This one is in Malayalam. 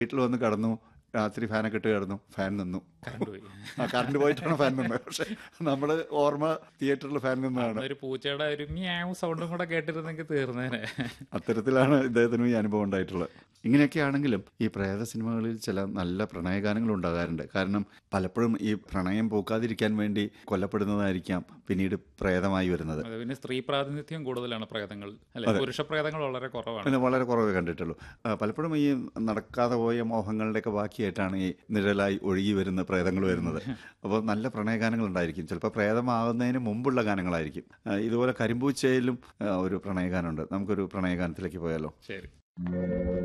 വീട്ടിൽ വന്ന് കടന്നു രാത്രി ഫാനൊക്കെ ഇട്ട് കിടന്നു ഫാൻ നിന്നു കറണ്ട് പോയി ആ കറണ്ട് പോയിട്ടാണ് ഫാൻ നിന്നത് പക്ഷെ നമ്മള് ഓർമ്മ തിയേറ്ററിൽ ഫാൻ നിന്നതാണ് ഒരു പൂച്ചയുടെ ഒരു മ്യാവ് സൗണ്ടും കൂടെ കേട്ടിരുന്നെങ്കിൽ തീർന്നേനെ അത്തരത്തിലാണ് ഇദ്ദേഹത്തിനും ഈ അനുഭവം ഉണ്ടായിട്ടുള്ളത് ഇങ്ങനെയൊക്കെ ആണെങ്കിലും ഈ പ്രേത സിനിമകളിൽ ചില നല്ല പ്രണയഗാനങ്ങൾ ഉണ്ടാകാറുണ്ട് കാരണം പലപ്പോഴും ഈ പ്രണയം പൂക്കാതിരിക്കാൻ വേണ്ടി കൊല്ലപ്പെടുന്നതായിരിക്കാം പിന്നീട് പ്രേതമായി വരുന്നത് അത് പിന്നെ സ്ത്രീ പ്രാതിനിധ്യം കൂടുതലാണ് പ്രേതങ്ങൾ അല്ലെ പുരുഷ പ്രേതങ്ങൾ വളരെ കുറവാണ് പിന്നെ വളരെ കുറവേ കണ്ടിട്ടുള്ളൂ ആ, പലപ്പോഴും ഈ നടക്കാതെ പോയ മോഹങ്ങളുടെയൊക്കെ ബാക്കിയായിട്ടാണ് ഈ നിഴലായി ഒഴുകി വരുന്ന പ്രേതങ്ങൾ വരുന്നത് അപ്പോൾ നല്ല പ്രണയഗാനങ്ങൾ ഉണ്ടായിരിക്കും ചിലപ്പോൾ പ്രേതമാകുന്നതിന് മുമ്പുള്ള ഗാനങ്ങളായിരിക്കും ആ, ഇതുപോലെ കരിമ്പൂച്ചയിലും ആ, ഒരു പ്രണയഗാനമുണ്ട് നമുക്കൊരു പ്രണയഗാനത്തിലേക്ക് പോയാലോ ശരി